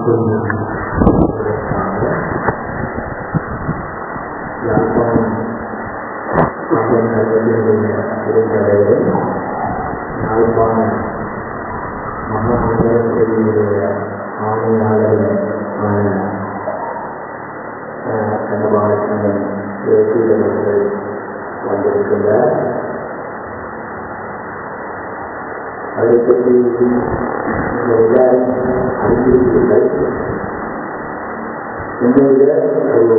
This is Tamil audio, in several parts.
யாழ்ப்பாணம் இருந்தவரை யாழ்ப்பாணம் மகாநகரத்தினுடைய ஆணையாளர் கண்டபாலச்சந்திரன் தேசியவர்கள் வந்திருக்கின்றார் அதை பற்றி நீங்கள் எல்லாரும் அறிந்திருக்கிறீர்கள் உங்களுடைய ஒரு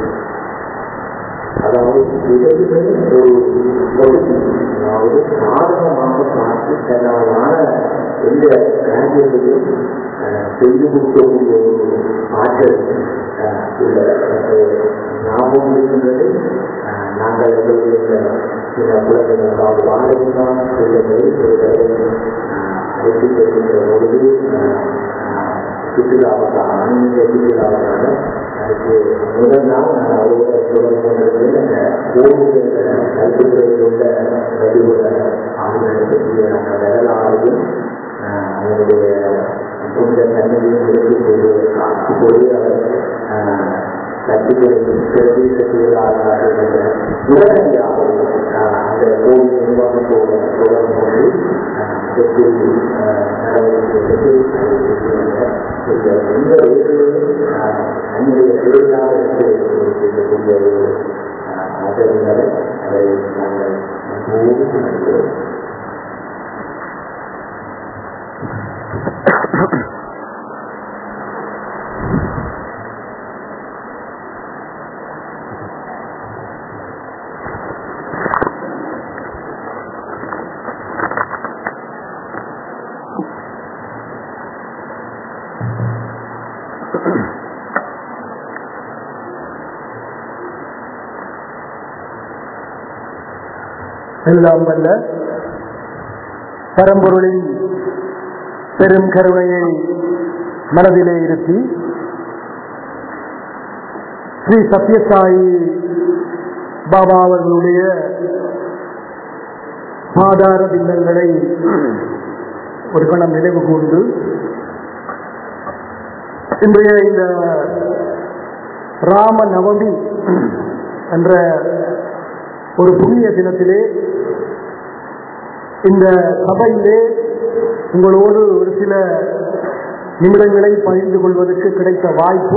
அதாவது விதவிகள் ஒரு பகுதி அதாவது சாதகமாக பார்த்து தன்னாலான எந்த காரியத்தையும் செய்து கொடுக்கக்கூடிய ஒரு ஆற்றல் உள்ள ஞாபகம் இருக்கின்றது நாங்கள் எங்களுடைய சில குழந்தைகள் அதாவது வாழ்ந்தான் பிள்ளைகளை அழைத்து செல்கின்ற பொழுது சுற்றுலாவுக்காக ஆன்மீக சுற்றுலாவுக்காக அதுக்கு முதல் நாள் நான் அவரோட தொடர்பு கொண்டிருந்தேன் அந்த கோவில் கல்வித்துறையில் உள்ள வழிபட ஆண்களுக்கு நாங்கள் வரலாறையும் அவருடைய புனித தன்மையும் எடுத்து செய்து அப்பொழுது அவர் கட்சிகளுக்கு பிரதேச செயலாளர்கள் உடனடியாக அந்த கோவில் நிர்வாகத்தோடு தொடர்பு கொண்டு அதற்கு நடவடிக்கை எடுத்து எந்த வயதிலும் நம்முடைய தேவையாக இருக்கக்கூடிய ஒரு ஆதரவினரை அதை நாங்கள் மிகவும் நினைக்கிறோம் எல்லாம் வல்ல பரம்பொருளின் பெரும் கருணையை மனதிலே இருத்தி ஸ்ரீ சத்யசாயி பாபா அவர்களுடைய ஆதார பின்னங்களை ஒரு கணம் நினைவு கூர்ந்து இன்றைய இந்த ராம நவமி என்ற ஒரு புண்ணிய தினத்திலே இந்த சபையிலே உங்களோடு ஒரு சில நிமிடங்களை பகிர்ந்து கொள்வதற்கு கிடைத்த வாய்ப்பு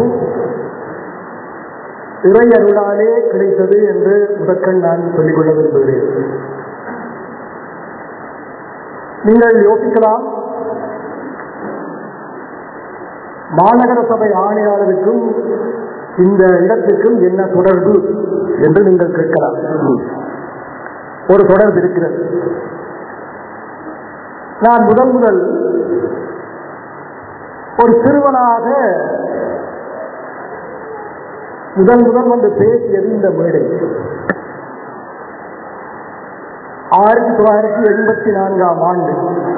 இறை அருளாலே கிடைத்தது என்று முதற்கண் நான் சொல்லிக்கொள்ள விரும்புகிறேன் நீங்கள் யோசிக்கலாம் மாநகர சபை ஆணையாளருக்கும் இந்த இடத்துக்கும் என்ன தொடர்பு என்று நீங்கள் கேட்கலாம் ஒரு தொடர்பு இருக்கிறது நான் முதல் முதல் ஒரு சிறுவனாக முதல் முதல் வந்து பேசியது இந்த மேடை ஆயிரத்தி தொள்ளாயிரத்தி எண்பத்தி நான்காம் ஆண்டு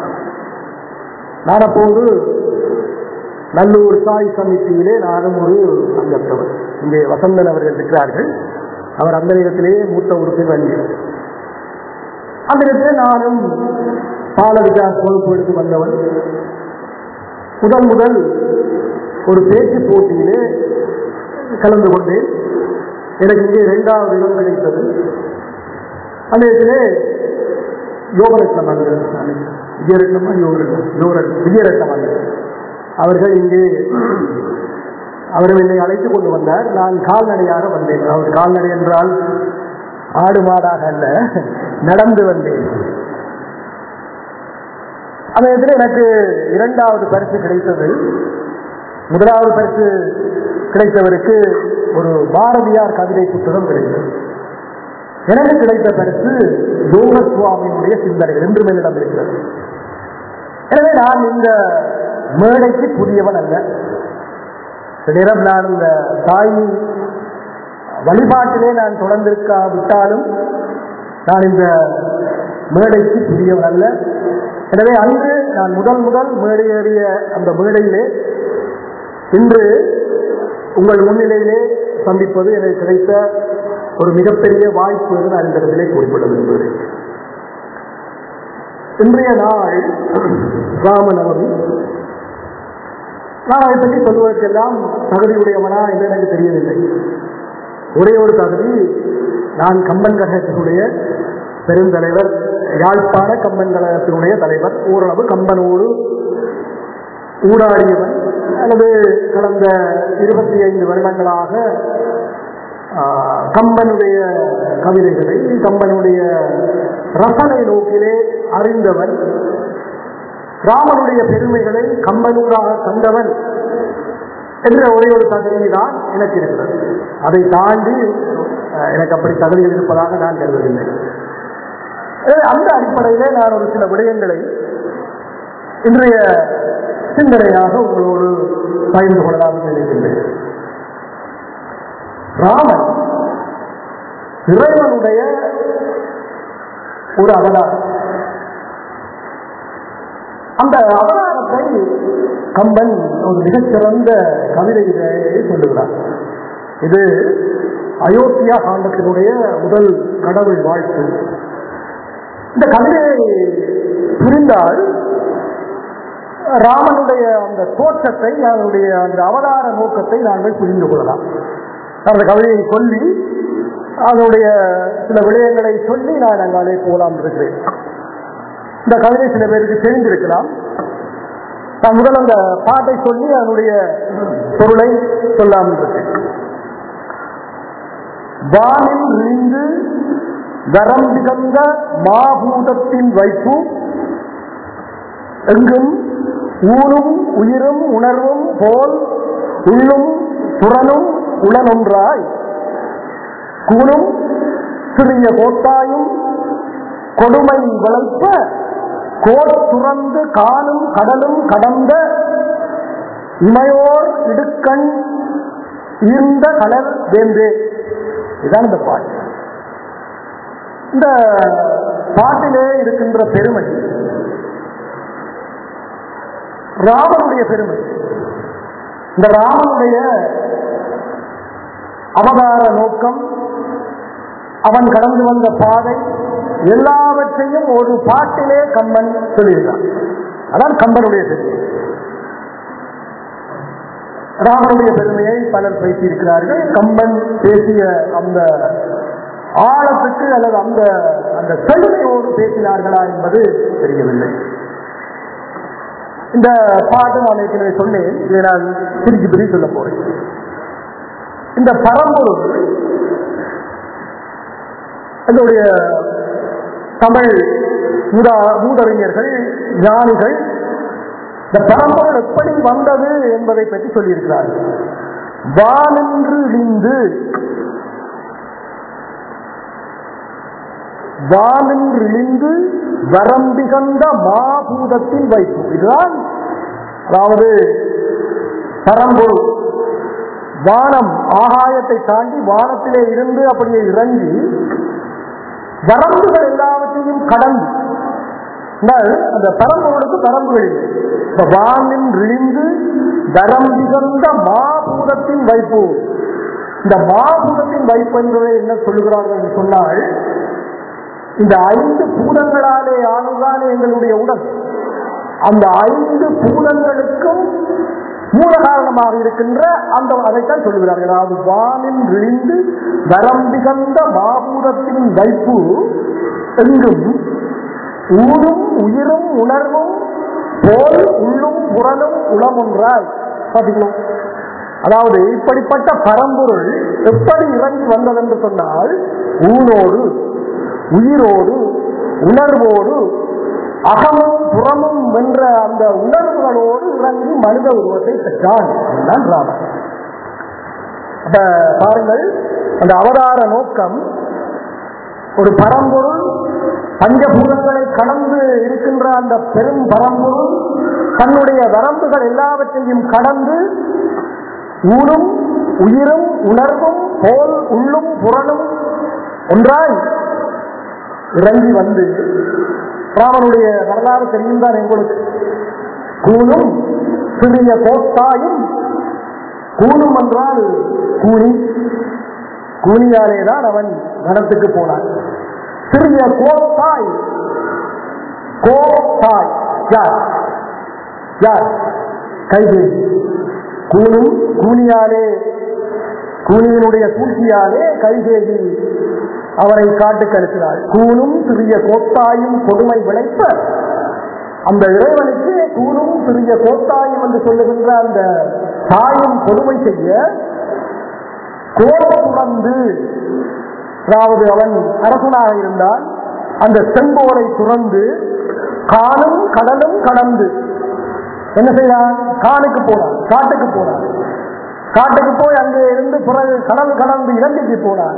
நான் அப்போது நல்லூர் சாய் சமிதியிலே நானும் ஒரு அங்கத்தவர் இங்கே வசந்தன் அவர்கள் இருக்கிறார்கள் அவர் அந்த நேரத்திலேயே மூத்த உறுப்பினர் அந்த நேரத்திலே நானும் பால விகாஸ் வகுப்பு எடுத்து வந்தவன் முதல் முதல் ஒரு பேச்சு போட்டியிலே கலந்து கொண்டேன் எனக்கு இங்கே இரண்டாவது இடம் கிடைத்தது அந்த நேரத்திலே யோகரத்னம் அவர்கள் விஜயரத்னமா யோகரத்னம் யோகரத்னம் விஜயரத்னம் அவர்கள் அவர்கள் இங்கே அவர் என்னை அழைத்துக் கொண்டு வந்தார் நான் கால்நடையாக வந்தேன் அவர் கால்நடை என்றால் ஆடு மாடாக அல்ல நடந்து வந்தேன் அந்த இடத்துல எனக்கு இரண்டாவது பரிசு கிடைத்தது முதலாவது பரிசு கிடைத்தவருக்கு ஒரு பாரதியார் கவிதை புத்தகம் கிடைத்தது எனக்கு கிடைத்த பரிசு யோக சுவாமியினுடைய சிந்தனைகள் என்று மேலிடம் இருக்கிறது எனவே நான் இந்த மேடைக்கு புதியவன் அல்ல நேரம் நான் இந்த தாய் வழிபாட்டிலே நான் தொடர்ந்திருக்கா விட்டாலும் நான் இந்த மேடைக்கு புதியவன் அல்ல எனவே அன்று நான் முதல் முதல் மேடையேறிய அந்த மேடையிலே இன்று உங்கள் முன்னிலையிலே சந்திப்பது எனக்கு கிடைத்த ஒரு மிகப்பெரிய வாய்ப்பு என்று நான் இந்த இடத்திலே குறிப்பிட விரும்புகிறேன் இன்றைய நாள் ராமநவமி நான் அதை பற்றி சொல்வதற்கெல்லாம் தகுதியுடையவனா என்று எனக்கு தெரியவில்லை ஒரே ஒரு தகுதி நான் கம்பன் கழகத்தினுடைய பெருந்தலைவர் யாழ்ப்பாண கம்பன் கழகத்தினுடைய தலைவர் ஓரளவு கம்பனோடு ஊடாடியவன் அல்லது கடந்த இருபத்தி ஐந்து வருடங்களாக ஆஹ், கம்பனுடைய கவிதைகளை கம்பனுடைய ரசனை நோக்கிலே அறிந்தவன் ராமனுடைய பெருமைகளை கம்பனூராக கண்டவன் என்ற ஒரே ஒரு தகுதி தான் எனக்கு இருக்கிறது அதை தாண்டி அஹ், எனக்கு அப்படி தகுதிகள் இருப்பதாக நான் கருதவில்லை அஹ், அந்த அடிப்படையிலே நான் ஒரு சில விடயங்களை இன்றைய சிந்தனையாக உங்களோடு பகிர்ந்து கொள்ளலாம் என்று நினைக்கின்றேன் ராமன் இறைவனுடைய ஒரு அவதாரம் அந்த அவதாரத்தை கம்பன் ஒரு மிகச்சிறந்த கவிதையிலே சொல்லுகிறார் இது அயோத்தியா காண்டத்தினுடைய முதல் கடவுள் வாழ்த்து இந்த கவிதையை புரிந்தால் ராமனுடைய அந்த தோற்றத்தை அவனுடைய அந்த அவதார நோக்கத்தை நாங்கள் புரிந்து கொள்ளலாம் அந்த கவிதையை சொல்லி அதனுடைய சில விடயங்களை சொல்லி நான் அங்காலே போகலாம் இருக்கிறேன் இந்த கவிதை சில பேருக்கு தெரிந்திருக்கலாம் நான் முதல் அந்த பாட்டை சொல்லி அதனுடைய பொருளை சொல்லாமல் இருக்கேன் வானில் விழிந்து தரம் மிகுந்த மாபூதத்தின் வைப்பு எங்கும் ஊனும் உயிரும் உணர்வும் போல் உள்ளும் புறனும் உளனொன்றாய் கூணும் சிறிய கோட்டாயும் கொடுமை வளர்ப்ப கோட் துறந்து காணும் கடலும் கடந்த இமையோர் இடுக்கண் ஈர்ந்த கலர் வேந்தே இதுதான் இந்த பாட்டு இந்த பாட்டிலே இருக்கின்ற பெருமை ராமனுடைய பெருமை இந்த ராமனுடைய அவதார நோக்கம் அவன் கடந்து வந்த பாதை எல்லாவற்றையும் ஒரு பாட்டிலே கம்பன் சொல்லியிருக்கான் அதான் கம்பனுடைய பெருமை ராமனுடைய பெருமையை பலர் பேசியிருக்கிறார்கள் கம்பன் பேசிய அந்த ஆழத்துக்கு அல்லது அந்த அந்த செழுமையோடு பேசினார்களா என்பது தெரியவில்லை இந்த பாட்டு நான் ஏற்கனவே சொன்னேன் இதை நான் பிரிச்சு பிரிச்சு சொல்ல போறேன் இந்த பரம்பொருள் என்னுடைய தமிழ் மூதா மூதறிஞர்கள் ஞானிகள் இந்த பரம்பொருள் எப்படி வந்தது என்பதை பற்றி சொல்லியிருக்கிறார்கள் வானின்று இழிந்து வானின்று இழிந்து வரம்பிகந்த மாபூதத்தில் வைப்பு இதுதான் அதாவது பரம்பொருள் வானம் ஆகாயத்தை தாண்டி வானத்திலே இருந்து அப்படியே இறங்கி வரம்புகள் எல்லாவற்றையும் கடந்து என்றால் அந்த பரம்பொருளுக்கு வரம்புகள் இல்லை இந்த வானின் இழிந்து தரம் மிகுந்த மாபூதத்தின் வைப்பு இந்த மாபூதத்தின் வைப்பு என்பதை என்ன சொல்லுகிறார்கள் என்று சொன்னால் இந்த ஐந்து பூதங்களாலே ஆனதுதானே எங்களுடைய உடல் அந்த ஐந்து பூதங்களுக்கும் மூல காரணமாக இருக்கின்ற அந்த அதைத்தான் சொல்லுகிறார்கள் அதாவது வானின் விழிந்து வரம்பிகந்த மாபூதத்தின் வைப்பு எங்கும் ஊரும் உயிரும் உணர்வும் போல் உள்ளும் புறனும் உளம் ஒன்றாய் பார்த்தீங்களா அதாவது இப்படிப்பட்ட பரம்பொருள் எப்படி இறங்கி வந்ததென்று சொன்னால் ஊனோடு உயிரோடு உணர்வோடு அகமும் புறமும் என்ற அந்த உணர்வுகளோடு இறங்கி மனித உருவத்தை பெற்றான் அதுதான் ராமன் அப்ப பாருங்கள் அந்த அவதார நோக்கம் ஒரு பரம்பொருள் பஞ்சபூதங்களை கடந்து இருக்கின்ற அந்த பெரும் பரம்பொருள் தன்னுடைய வரம்புகள் எல்லாவற்றையும் கடந்து ஊனும் உயிரும் உணர்வும் போல் உள்ளும் புறனும் ஒன்றாய் இறங்கி வந்து ராமனுடைய வரலாறு தெரியும் தான் எங்களுக்கு கூணும் சிறிய கோட்டாயும் கூணும் என்றால் கூனி கூனியாலே தான் அவன் வனத்துக்கு போனான் சிறிய கோத்தாய் கோத்தாய் யார் யார் கைகேசி கூணும் கூனியாலே கூனியினுடைய சூழ்ச்சியாலே கைகேசி அவரை காட்டுக்கு அனுப்பினாள் கூணும் சிறிய கோத்தாயும் கொடுமை விளைப்ப அந்த இறைவனுக்கு கூணும் சிறிய கோத்தாயும் என்று சொல்லுகின்ற அந்த தாயும் கொடுமை செய்ய கோலம் துறந்து அதாவது அவன் அரசனாக இருந்தால் அந்த செங்கோலை துறந்து காலும் கடலும் கடந்து என்ன செய்தான் கானுக்கு போனான் காட்டுக்கு போனான் காட்டுக்கு போய் அங்கே இருந்து பிறகு கடல் கடந்து இலங்கைக்கு போனான்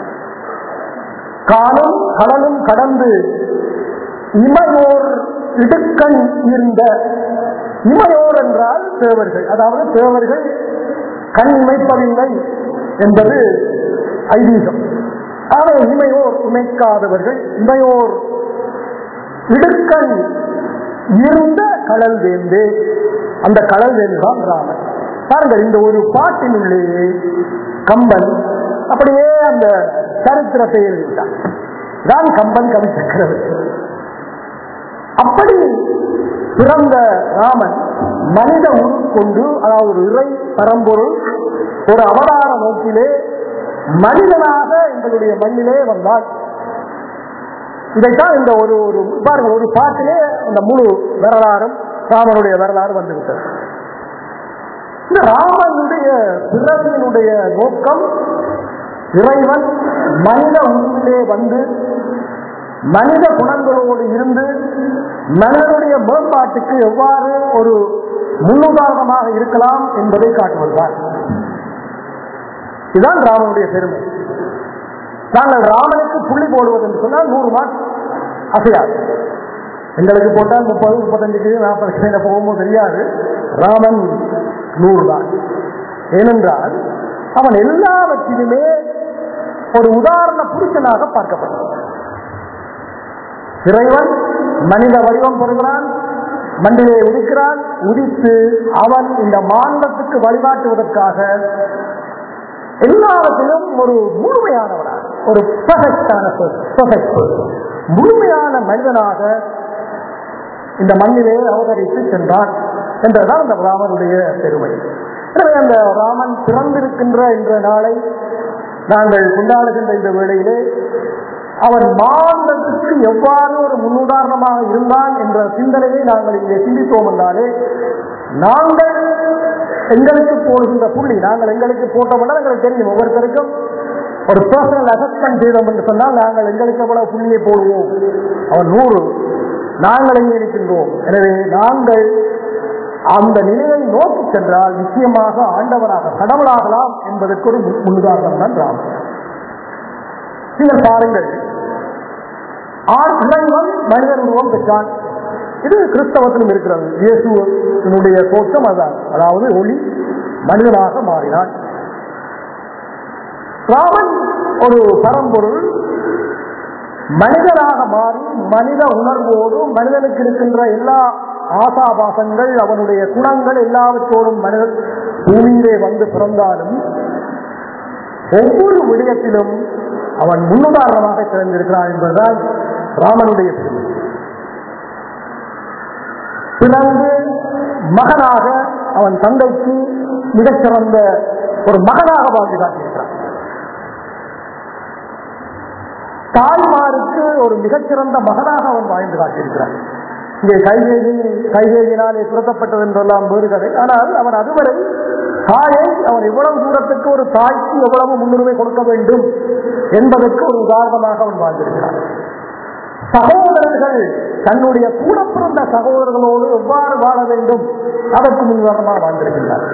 காலும் கடலும் கடந்து இமையோர் இடுக்கண் இருந்த இமையோர் என்றால் தேவர்கள் அதாவது தேவர்கள் கண் இமைப்பதில்லை என்பது ஐதீகம் ஆனால் இமையோர் இமைக்காதவர்கள் இமையோர் இடுக்கண் இருந்த கடல் வேந்து அந்த கடல் வேந்து தான் ராமன் பாருங்கள் இந்த ஒரு பாட்டினுள்ளே கம்பன் அப்படியே அந்த சரித்திரத்தை எழுதிட்டான் தான் கம்பன் கவி சக்கரவர்த்தி அப்படி பிறந்த ராமன் மனித உருக்கொண்டு அதாவது ஒரு இறை பரம்பொருள் ஒரு அவதார நோக்கிலே மனிதனாக எங்களுடைய மண்ணிலே வந்தார் இதைத்தான் இந்த ஒரு ஒரு பாருங்க ஒரு பாட்டிலே இந்த முழு வரலாறும் ராமனுடைய வரலாறு வந்துவிட்டது இந்த ராமனுடைய பிறவியினுடைய நோக்கம் இறைவன் மனித உருவிலே வந்து மனித குணங்களோடு இருந்து மனிதனுடைய மேம்பாட்டுக்கு எவ்வாறு ஒரு முன்னுதாரணமாக இருக்கலாம் என்பதை காட்டுவதுதான் இதுதான் ராமனுடைய பெருமை நாங்கள் ராமனுக்கு புள்ளி போடுவது என்று சொன்னால் நூறு மார்க் அசையாது எங்களுக்கு போட்டால் முப்பது முப்பத்தஞ்சுக்கு நாற்பது போகும்போது தெரியாது ராமன் நூறு தான் ஏனென்றால் அவன் எல்லாவற்றிலுமே ஒரு உதாரண புருஷனாக பார்க்கப்பட்டான் இறைவன் மனித வடிவம் பெறுகிறான் மண்டிலே உதிக்கிறான் உதித்து அவன் இந்த மாநிலத்துக்கு வழிகாட்டுவதற்காக எல்லாவற்றிலும் ஒரு முழுமையானவனாக ஒரு பெர்ஃபெக்டான முழுமையான மனிதனாக இந்த மண்ணிலே அவதரித்து சென்றான் என்றதான் அந்த ராமனுடைய பெருமை எனவே அந்த ராமன் பிறந்திருக்கின்ற என்ற நாளை நாங்கள் கொண்டாடுகின்ற இந்த வேளையிலே அவன் மாநிலத்துக்கு எவ்வாறு ஒரு முன்னுதாரணமாக இருந்தான் என்ற சிந்தனையை நாங்கள் இங்கே சிந்தித்தோம் என்றாலே நாங்கள் எங்களுக்கு போடுகின்ற புள்ளி நாங்கள் எங்களுக்கு போட்டோம்னா எங்களுக்கு தெரியும் ஒவ்வொருத்தருக்கும் ஒரு பர்சனல் அசஸ்மெண்ட் செய்தோம் என்று சொன்னால் நாங்கள் எங்களுக்கு எவ்வளவு புள்ளியை போடுவோம் அவன் நூறு நாங்கள் எங்கே இருக்கின்றோம் எனவே நாங்கள் அந்த நிலையை நோக்கி சென்றால் நிச்சயமாக ஆண்டவராக கடவுளாகலாம் என்பதற்கு ஒரு முன்னுதாரணம் தான் ராமன் நீங்கள் பாருங்கள் ஆண் இறைவன் மனிதன் உருவம் பெற்றான் இது கிறிஸ்தவத்திலும் இருக்கிறது இயேசுனுடைய தோற்றம் அதுதான் அதாவது ஒளி மனிதனாக மாறினான் ராமன் ஒரு பரம்பொருள் மனிதனாக மாறி மனித உணர்வோடு மனிதனுக்கு இருக்கின்ற எல்லா ஆசாபாசங்கள் அவனுடைய குணங்கள் எல்லாவற்றோடும் மனிதன் பூமியிலே வந்து பிறந்தாலும் ஒவ்வொரு விடயத்திலும் அவன் முன்னுதாரணமாக திறந்திருக்கிறான் என்பதுதான் ராமனுடைய பெருமை பிறந்து மகனாக அவன் தந்தைக்கு மிகச்சிறந்த ஒரு மகனாக வாழ்ந்து காட்டியிருக்கிறான் தாய்மாருக்கு ஒரு மிகச்சிறந்த மகனாக அவன் வாழ்ந்து காட்டியிருக்கிறான் இங்கே கைகேசி கைகேசினாலே துரத்தப்பட்டது என்றெல்லாம் வேறு கதை ஆனால் அவன் அதுவரை தாயை அவன் எவ்வளவு தூரத்துக்கு ஒரு தாய்க்கு எவ்வளவு முன்னுரிமை கொடுக்க வேண்டும் என்பதற்கு ஒரு உதாரணமாக அவன் வாழ்ந்திருக்கிறான் சகோதரர்கள் தன்னுடைய கூட பிறந்த சகோதரர்களோடு எவ்வாறு வாழ வேண்டும் அதற்கு முன்னுதாரணமாக வாழ்ந்திருக்கின்றார்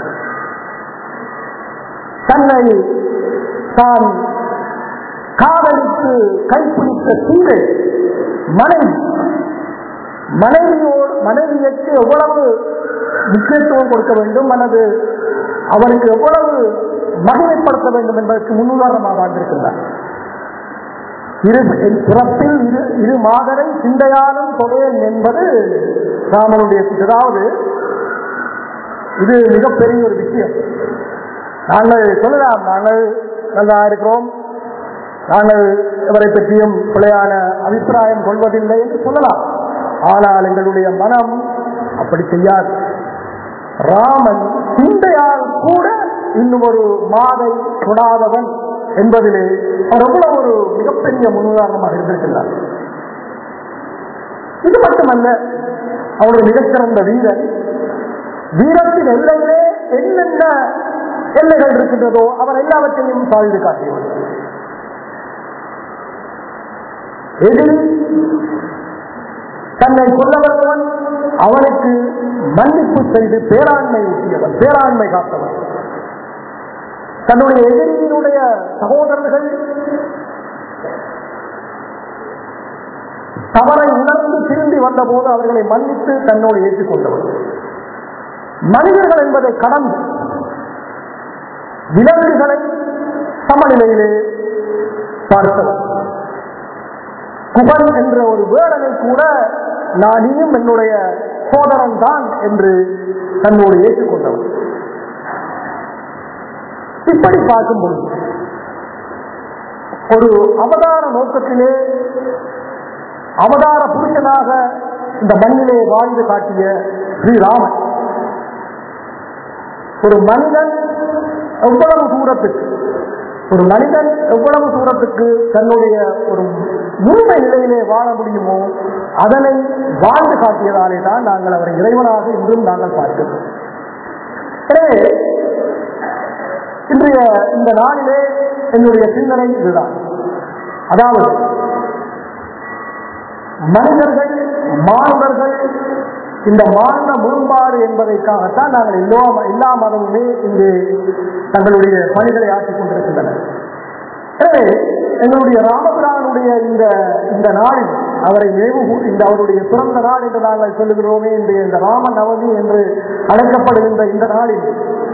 தன்னை தான் காதலித்து கைப்பிடித்த சீதை மனைவி மனைவியோடு மனைவியற்கு எவ்வளவு முக்கியத்துவம் கொடுக்க வேண்டும் அல்லது அவனுக்கு எவ்வளவு மகிமைப்படுத்த வேண்டும் என்பதற்கு முன்னுதாரணமாக வாழ்ந்திருக்கின்றார் இரு பிறப்பில் இரு இரு மாதரை சிந்தையாலும் தொகையன் என்பது ராமனுடைய அதாவது இது மிகப்பெரிய ஒரு விஷயம் நாங்கள் சொல்லலாம் நாங்கள் நல்லா இருக்கிறோம் நாங்கள் இவரை பற்றியும் பிழையான அபிப்பிராயம் கொள்வதில்லை என்று சொல்லலாம் ஆனால் எங்களுடைய மனம் அப்படி செய்யாது ராமன் சிந்தையால் கூட இன்னும் ஒரு மாதை தொடாதவன் என்பதிலே அவர் எவ்வளவு ஒரு மிகப்பெரிய முன்னுதாரணமாக இருந்திருக்கிறார் இது மட்டுமல்ல அவருடைய மிகச்சிறந்த வீரன் வீரத்தின் எல்லையிலே என்னென்ன எல்லைகள் இருக்கின்றதோ அவர் எல்லாவற்றையும் சாய்ந்து காட்டியவர் எதிரி தன்னை கொல்ல வந்தவன் அவனுக்கு மன்னிப்பு செய்து பேராண்மை ஊட்டியவன் பேராண்மை காத்தவன் தன்னுடைய எதிரியினுடைய சகோதரர்கள் தவறை உணர்ந்து திரும்பி வந்தபோது அவர்களை மன்னித்து தன்னோடு ஏற்றுக்கொண்டவர் மனிதர்கள் என்பதை கடந்து விலங்குகளை சமநிலையிலே பார்த்தவர் குபன் என்ற ஒரு வேடனை கூட நான் இனியும் என்னுடைய சோதரன் தான் என்று தன்னோடு ஏற்றுக்கொண்டவர் இப்படி பார்க்கும்போது ஒரு அவதார நோக்கத்திலே அவதார புருஷனாக இந்த மண்ணிலே வாழ்ந்து காட்டிய ஸ்ரீராமன் ஒரு மனிதன் எவ்வளவு தூரத்துக்கு ஒரு மனிதன் எவ்வளவு தூரத்துக்கு தன்னுடைய ஒரு முழுமை நிலையிலே வாழ முடியுமோ அதனை வாழ்ந்து காட்டியதாலே தான் நாங்கள் அவரை இறைவனாக இன்றும் நாங்கள் பார்க்கிறோம் எனவே இன்றைய இந்த நாளிலே என்னுடைய சிந்தனை இதுதான் அதாவது மனிதர்கள் மாணவர்கள் இந்த மாநில முரண்பாடு என்பதற்காகத்தான் நாங்கள் எல்லா எல்லா மதமுமே இங்கு தங்களுடைய பணிகளை ஆற்றிக் கொண்டிருக்கின்றன எனவே எங்களுடைய ராமபிரானுடைய இந்த இந்த நாளில் அவரை நினைவு கூ- இந்த அவருடைய பிறந்த நாள் என்று நாங்கள் சொல்லுகிறோமே இந்த இந்த ராம நவமி என்று அழைக்கப்படுகின்ற இந்த நாளில்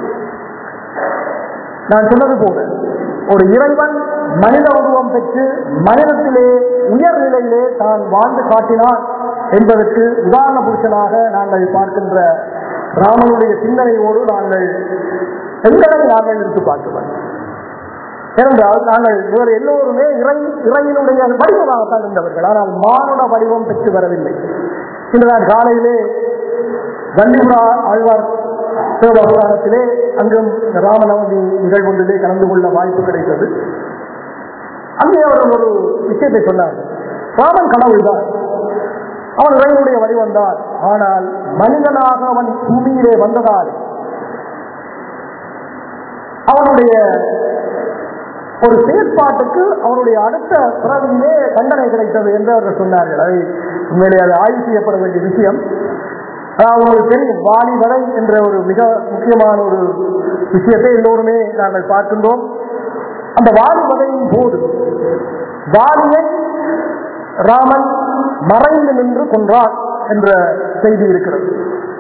நான் சொன்னது போல ஒரு இறைவன் மனித உருவம் பெற்று மனிதத்திலே உயர்நிலையிலே தான் வாழ்ந்து காட்டினான் என்பதற்கு உதாரண புருஷனாக நாங்கள் பார்க்கின்ற ராமனுடைய சிந்தனையோடு நாங்கள் எங்களை நாங்கள் எடுத்து பார்க்கிறோம் ஏனென்றால் நாங்கள் வேறு எல்லோருமே இறை இறையினுடைய வடிவமாகத்தான் இருந்தவர்கள் ஆனால் மானுட வடிவம் பெற்று வரவில்லை இன்று நான் காலையிலே வள்ளிபுரா ஆழ்வார் சிவபுராணத்திலே அங்கும் இந்த ராமநவமி நிகழ்வொன்றிலே கலந்து கொள்ள வாய்ப்பு கிடைத்தது அங்கே அவர்கள் ஒரு விஷயத்தை சொன்னார் ராமன் கடவுள்தான் அவன் இறைவனுடைய வடிவம் தான் ஆனால் மனிதனாக அவன் பூமியிலே வந்ததால் அவனுடைய ஒரு செயற்பாட்டுக்கு அவருடைய அடுத்த பிறவியிலே தண்டனை கிடைத்தது என்று அவர்கள் சொன்னார்கள் அதை உண்மையிலே அது ஆய்வு செய்யப்பட வேண்டிய விஷயம் அதாவது உங்களுக்கு தெரியும் வாலி வரை என்ற ஒரு மிக முக்கியமான ஒரு விஷயத்தை எல்லோருமே நாங்கள் பார்க்கின்றோம் அந்த வாலி வதையின் போது வாலியை ராமன் மறைந்து நின்று கொன்றான் என்ற செய்தி இருக்கிறது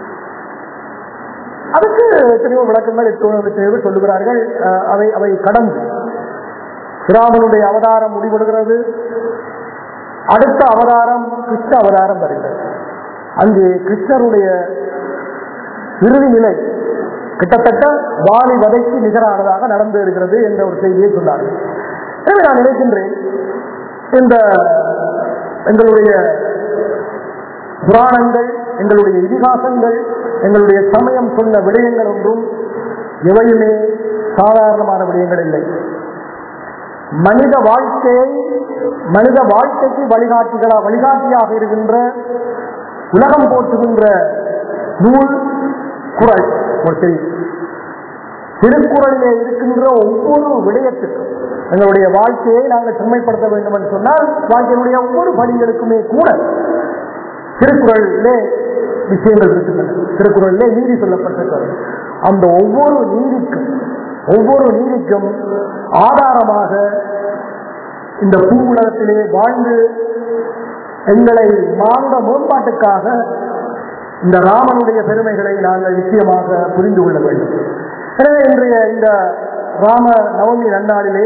அதுக்கு எத்தனையோ விளக்கங்கள் எத்தனையோ சொல்லுகிறார்கள் அஹ், அவை அவை கடந்து ராமனுடைய அவதாரம் முடிவெடுகிறது அடுத்த அவதாரம் கிருஷ்ண அவதாரம் வருகிறது அங்கே கிருஷ்ணருடைய இறுதி நிலை கிட்டத்தட்ட வாலி வதைக்கு நிகரானதாக நடந்து இருக்கிறது என்ற ஒரு செய்தியை சொன்னார்கள் எனவே நான் நினைக்கின்றேன் இந்த எங்களுடைய புராணங்கள் எங்களுடைய இதிகாசங்கள் எங்களுடைய சமயம் சொன்ன விடயங்கள் ஒன்றும் எவையுமே சாதாரணமான விடயங்கள் இல்லை மனித வாழ்க்கையை மனித வாழ்க்கைக்கு வழிகாட்டிகளா வழிகாட்டியாக இருக்கின்ற உலகம் போற்றுகின்ற நூல் குரல் உங்களுக்கு தெரியும் திருக்குறளிலே இருக்கின்ற ஒவ்வொரு விடயத்துக்கும் எங்களுடைய வாழ்க்கையை நாங்கள் செம்மைப்படுத்த வேண்டும் என்று சொன்னால் வாழ்க்கையினுடைய ஒவ்வொரு பணிகளுக்குமே கூட திருக்குறளிலே விஷயங்கள் இருக்கின்றன திருக்குறளிலே நீதி சொல்லப்பட்டிருக்கிறது அந்த ஒவ்வொரு நீதிக்கும் ஒவ்வொரு நீதிக்கும் ஆதாரமாக இந்த பூ உலகத்திலே வாழ்ந்து எங்களை மாந்த மேம்பாட்டுக்காக இந்த ராமனுடைய பெருமைகளை நாங்கள் நிச்சயமாக புரிந்து கொள்ள வேண்டும் எனவே இன்றைய இந்த ராம நவமி நன்னாளிலே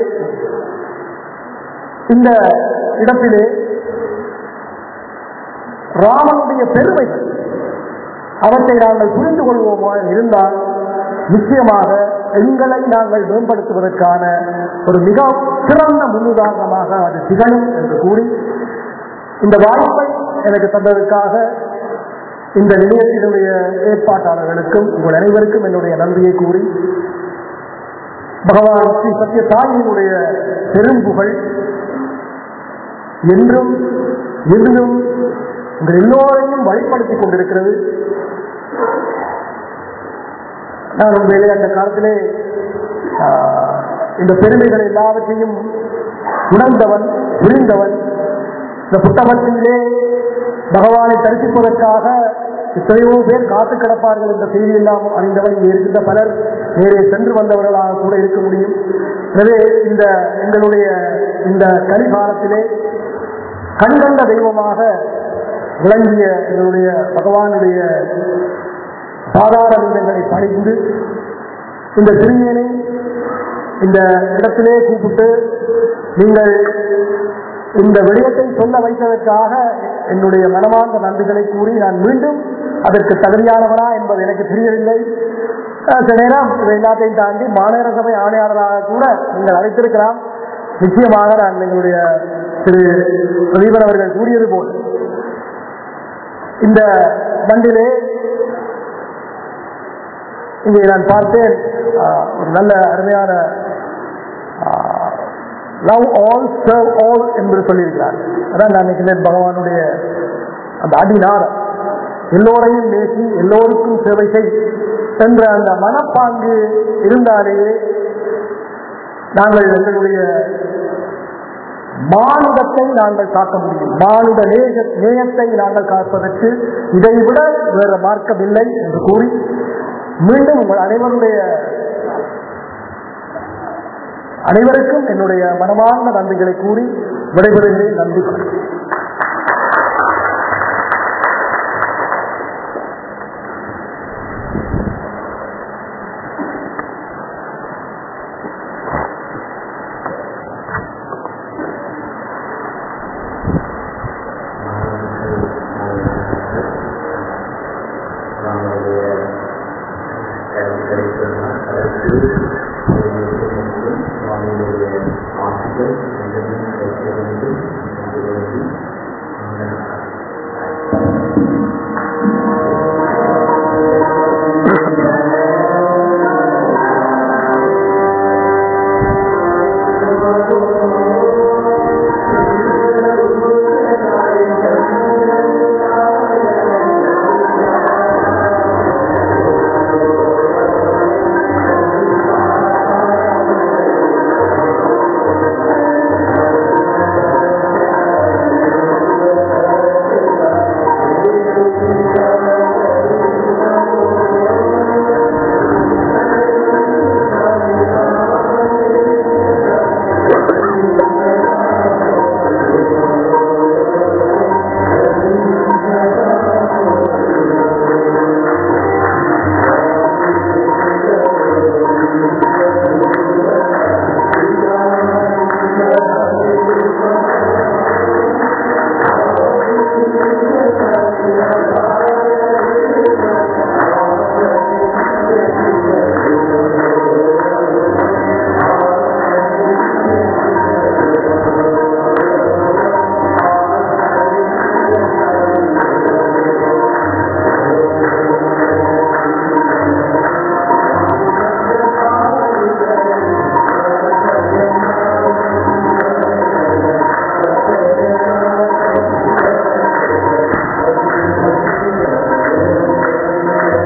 இந்த இடத்திலே ராமனுடைய பெருமைகள் அவற்றை நாங்கள் புரிந்து கொள்வோமா இருந்தால் நிச்சயமாக எங்களை நாங்கள் மேம்படுத்துவதற்கான ஒரு மிக சிறந்த முன்னுதாரணமாக அது திகழும் என்று கூறி இந்த வாய்ப்பை எனக்கு தந்ததற்காக இந்த நிலையத்தினுடைய ஏற்பாட்டாளர்களுக்கும் உங்கள் அனைவருக்கும் என்னுடைய நன்றியை கூறி பகவான் ஸ்ரீ சத்யசாயினுடைய பெரும்புகழ் என்றும் என்றும் உங்கள் எல்லோரையும் வழிப்படுத்திக் கொண்டிருக்கிறது நான் உண்மையிலே அந்த காலத்திலே ஆஹ், இந்த பெருமைகள் எல்லாவற்றையும் உணர்ந்தவன் புரிந்தவன் இந்த புத்தகத்திலே பகவானை தரிசிப்பதற்காக எத்தனையோ பேர் காத்து கிடப்பார்கள் என்ற செய்தி எல்லாம் அறிந்தவன் இங்கே இருக்கின்ற பலர் நேரே சென்று வந்தவர்களாக கூட இருக்க முடியும் எனவே இந்த எங்களுடைய இந்த கலிகாலத்திலே கண்கண்ட தெய்வமாக விளங்கிய எங்களுடைய பகவானுடைய சாதாரண நீளங்களை பணிந்து இந்த சிறியனை இந்த இடத்திலே கூப்பிட்டு நீங்கள் இந்த விடயத்தை சொல்ல வைத்ததற்காக என்னுடைய மனமார்ந்த நன்றிகளை கூறி நான் மீண்டும் அதற்கு தகுதியானவனா என்பது எனக்கு தெரியவில்லை அஹ் சில நேரம் இதை எல்லாத்தையும் தாண்டி மாநகர சபை ஆணையாளராக கூட நீங்கள் அழைத்திருக்கலாம் நிச்சயமாக நான் எங்களுடைய திரு பிரதீபன் அவர்கள் கூறியது போல் இந்த பண்டிலே இங்கே நான் பார்த்தேன் ஆஹ், ஒரு நல்ல அருமையான லவ் ஆல் சர்வ் ஆல் என்று சொல்லியிருக்கிறார் அதான் நான் நினைக்கிறேன் பகவானுடைய அந்த அடிநாதம் எல்லோரையும் நேசி எல்லோருக்கும் சேவை செய் என்ற அந்த மனப்பாங்கு இருந்தாலேயே நாங்கள் எங்களுடைய மானுடத்தை நாங்கள் காக்க முடியும் மானுட நேய நேயத்தை நாங்கள் காப்பதற்கு இதைவிட வேறு மார்க்கம் இல்லை என்று கூறி மீண்டும் உங்கள் அனைவருடைய அனைவருக்கும் என்னுடைய மனமார்ந்த நன்றிகளை கூறி விடைபெறுகிறேன் நன்றி வணக்கம். நம்முடைய கருத்துக்களை சொன்னால் அதற்கு சுவாமியுடைய ஆசிரியர்